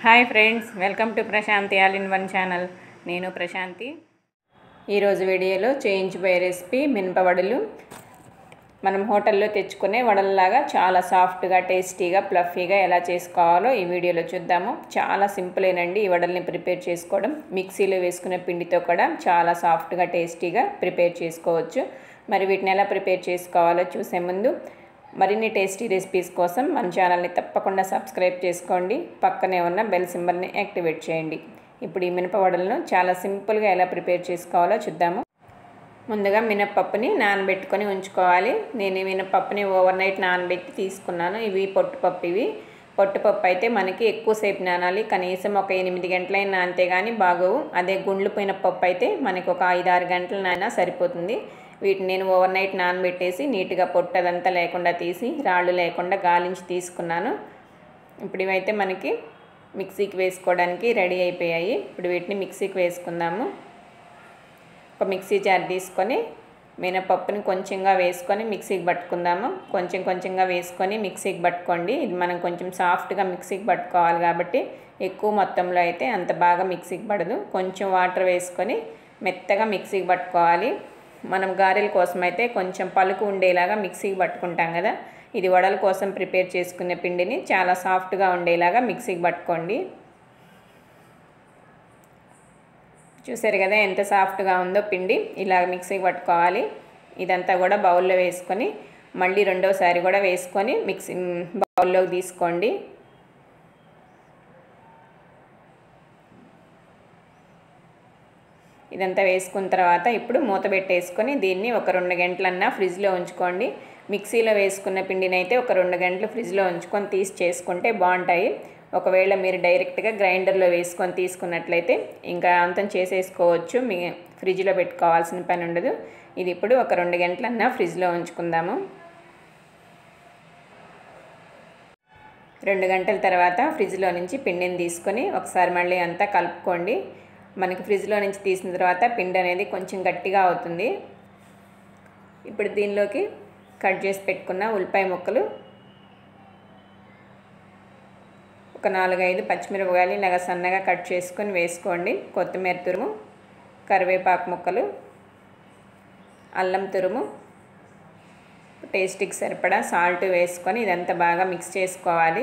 hi friends welcome to Prashanthi all in one channel నేను ప్రశాంతి ఈరోజు వీడియోలో చేయించిపోయే రెసిపీ మినపవడలు మనం హోటల్లో తెచ్చుకునే వడలలాగా చాలా సాఫ్ట్గా టేస్టీగా ప్లఫీగా ఎలా చేసుకోవాలో ఈ వీడియోలో చూద్దాము చాలా సింపులేనండి ఈ వడల్ని ప్రిపేర్ చేసుకోవడం మిక్సీలో వేసుకునే పిండితో కూడా చాలా సాఫ్ట్గా టేస్టీగా ప్రిపేర్ చేసుకోవచ్చు మరి వీటిని ఎలా ప్రిపేర్ చేసుకోవాలో చూసే ముందు మరిన్ని టేస్టీ రెసిపీస్ కోసం మన ఛానల్ని తప్పకుండా సబ్స్క్రైబ్ చేసుకోండి పక్కనే ఉన్న బెల్ సింబల్ని యాక్టివేట్ చేయండి ఇప్పుడు ఈ మినపవడలను చాలా సింపుల్గా ఎలా ప్రిపేర్ చేసుకోవాలో చూద్దాము ముందుగా మినప్పప్పుని నానబెట్టుకొని ఉంచుకోవాలి నేను ఈ మినపప్పుని ఓవర్ నైట్ నానబెట్టి తీసుకున్నాను ఇవి పొట్టుపప్పు ఇవి పొట్టుపప్పు అయితే మనకి ఎక్కువసేపు నానాలి కనీసం ఒక ఎనిమిది గంటలైనా నానితే కానీ బాగోవు అదే గుండ్లు పోయిన పప్పు అయితే మనకి ఒక ఐదు ఆరు గంటలు నానా సరిపోతుంది వీటిని నేను ఓవర్ నైట్ నానబెట్టేసి నీట్గా పొట్టు అదంతా లేకుండా తీసి రాళ్ళు లేకుండా గాలించి తీసుకున్నాను ఇప్పుడు ఇవైతే మనకి మిక్సీకి వేసుకోవడానికి రెడీ అయిపోయాయి ఇప్పుడు వీటిని మిక్సీకి వేసుకుందాము ఒక మిక్సీ జార్ తీసుకొని మినపప్పుని కొంచెంగా వేసుకొని మిక్సీకి పట్టుకుందాము కొంచెం కొంచెంగా వేసుకొని మిక్సీకి పట్టుకోండి ఇది మనం కొంచెం సాఫ్ట్గా మిక్సీకి పట్టుకోవాలి కాబట్టి ఎక్కువ మొత్తంలో అయితే అంత బాగా మిక్సీకి పడదు కొంచెం వాటర్ వేసుకొని మెత్తగా మిక్సీకి పట్టుకోవాలి మనం గారెల కోసం అయితే కొంచెం పలుకు ఉండేలాగా మిక్సీకి పట్టుకుంటాం కదా ఇది వడల కోసం ప్రిపేర్ చేసుకునే పిండిని చాలా సాఫ్ట్గా ఉండేలాగా మిక్సీకి పట్టుకోండి చూసారు కదా ఎంత సాఫ్ట్గా ఉందో పిండి ఇలా మిక్సీకి పట్టుకోవాలి ఇదంతా కూడా బౌల్లో వేసుకొని మళ్ళీ రెండోసారి కూడా వేసుకొని మిక్సీ బౌల్లోకి తీసుకోండి ఇదంతా వేసుకున్న తర్వాత ఇప్పుడు మూత పెట్టేసుకొని దీన్ని ఒక రెండు గంటలన్నా ఫ్రిడ్జ్లో ఉంచుకోండి మిక్సీలో వేసుకున్న పిండిని అయితే ఒక రెండు గంటలు ఫ్రిడ్జ్లో ఉంచుకొని తీసి చేసుకుంటే బాగుంటాయి ఒకవేళ మీరు డైరెక్ట్గా గ్రైండర్లో వేసుకొని తీసుకున్నట్లయితే ఇంకా అంతం చేసేసుకోవచ్చు మీ ఫ్రిడ్జ్లో పెట్టుకోవాల్సిన పని ఉండదు ఇది ఇప్పుడు ఒక రెండు గంటలన్నా ఫ్రిడ్జ్లో ఉంచుకుందాము రెండు గంటల తర్వాత ఫ్రిడ్జ్లో నుంచి పిండిని తీసుకొని ఒకసారి మళ్ళీ అంతా కలుపుకోండి మనకి ఫ్రిడ్జ్లో నుంచి తీసిన తర్వాత పిండి అనేది కొంచెం గట్టిగా అవుతుంది ఇప్పుడు దీనిలోకి కట్ చేసి పెట్టుకున్న ఉల్లిపాయ ముక్కలు ఒక నాలుగైదు పచ్చిమిరపకాయలు ఇలాగ సన్నగా కట్ చేసుకొని వేసుకోండి కొత్తిమీర తురుము కరివేపాకు ముక్కలు అల్లం తురుము టేస్ట్కి సరిపడా సాల్ట్ వేసుకొని ఇదంతా బాగా మిక్స్ చేసుకోవాలి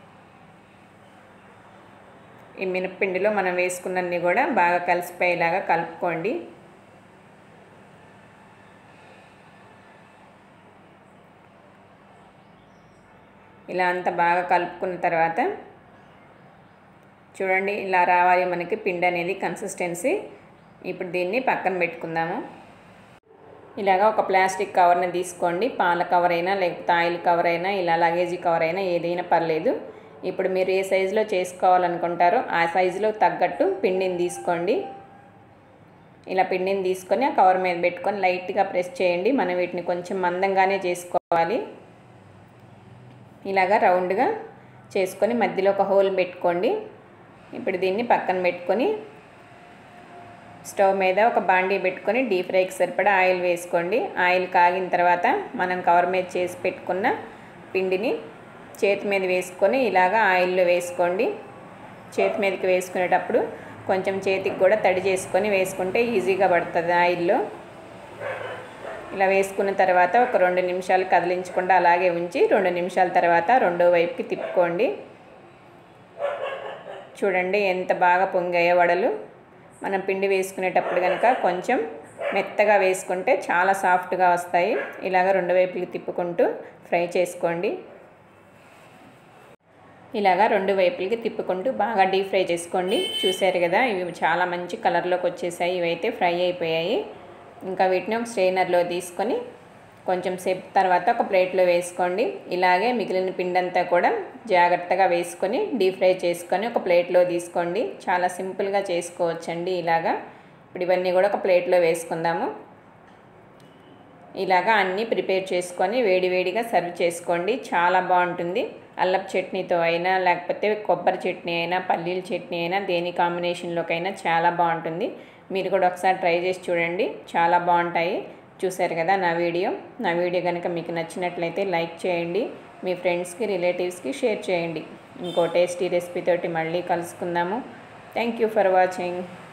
ఈ మినప్పిండిలో మనం వేసుకున్నన్ని కూడా బాగా కలిసిపోయేలాగా కలుపుకోండి ఇలా అంతా బాగా కలుపుకున్న తర్వాత చూడండి ఇలా రావాలి మనకి పిండి అనేది కన్సిస్టెన్సీ ఇప్పుడు దీన్ని పక్కన పెట్టుకుందాము ఇలాగా ఒక ప్లాస్టిక్ కవర్ని తీసుకోండి పాల కవర్ అయినా లేకపోతే ఆయిల్ కవర్ అయినా ఇలా లగేజీ కవర్ అయినా ఏదైనా పర్లేదు ఇప్పుడు మీరు ఏ సైజులో చేసుకోవాలనుకుంటారో ఆ సైజులో తగ్గట్టు పిండిని తీసుకోండి ఇలా పిండిని తీసుకొని ఆ కవర్ మీద పెట్టుకొని లైట్గా ప్రెస్ చేయండి మనం వీటిని కొంచెం మందంగానే చేసుకోవాలి ఇలాగా రౌండ్గా చేసుకొని మధ్యలో ఒక హోల్ పెట్టుకోండి ఇప్పుడు దీన్ని పక్కన పెట్టుకొని స్టవ్ మీద ఒక బాండీ పెట్టుకొని డీప్ ఫ్రైకి సరిపడా ఆయిల్ వేసుకోండి ఆయిల్ కాగిన తర్వాత మనం కవర్ మీద చేసి పెట్టుకున్న పిండిని చేతి మీద వేసుకొని ఇలాగా ఆయిల్లో వేసుకోండి చేతి మీదకి వేసుకునేటప్పుడు కొంచెం చేతికి కూడా తడి చేసుకొని వేసుకుంటే ఈజీగా పడుతుంది ఆయిల్లో ఇలా వేసుకున్న తర్వాత ఒక రెండు నిమిషాలు కదిలించకుండా అలాగే ఉంచి రెండు నిమిషాల తర్వాత రెండో వైపుకి తిప్పుకోండి చూడండి ఎంత బాగా పొంగాయో వడలు మనం పిండి వేసుకునేటప్పుడు కనుక కొంచెం మెత్తగా వేసుకుంటే చాలా సాఫ్ట్గా వస్తాయి ఇలాగ రెండు వైపులకి తిప్పుకుంటూ ఫ్రై చేసుకోండి ఇలాగా రెండు వైపులకి తిప్పుకుంటూ బాగా డీప్ ఫ్రై చేసుకోండి చూసారు కదా ఇవి చాలా మంచి కలర్లోకి వచ్చేసాయి ఇవైతే ఫ్రై అయిపోయాయి ఇంకా వీటిని ఒక స్ట్రెయినర్లో తీసుకొని కొంచెం సేపు తర్వాత ఒక ప్లేట్లో వేసుకోండి ఇలాగే మిగిలిన పిండంతా కూడా జాగ్రత్తగా వేసుకొని డీప్ ఫ్రై చేసుకొని ఒక ప్లేట్లో తీసుకోండి చాలా సింపుల్గా చేసుకోవచ్చండి ఇలాగా ఇప్పుడు ఇవన్నీ కూడా ఒక ప్లేట్లో వేసుకుందాము ఇలాగా అన్నీ ప్రిపేర్ చేసుకొని వేడివేడిగా సర్వ్ చేసుకోండి చాలా బాగుంటుంది అల్లపు చట్నీతో అయినా లేకపోతే కొబ్బరి చట్నీ అయినా పల్లీల చట్నీ అయినా దేని కాంబినేషన్లోకైనా చాలా బాగుంటుంది మీరు కూడా ఒకసారి ట్రై చేసి చూడండి చాలా బాగుంటాయి చూశారు కదా నా వీడియో నా వీడియో కనుక మీకు నచ్చినట్లయితే లైక్ చేయండి మీ ఫ్రెండ్స్కి రిలేటివ్స్కి షేర్ చేయండి ఇంకో టేస్టీ రెసిపీ తోటి మళ్ళీ కలుసుకుందాము థ్యాంక్ యూ ఫర్ వాచింగ్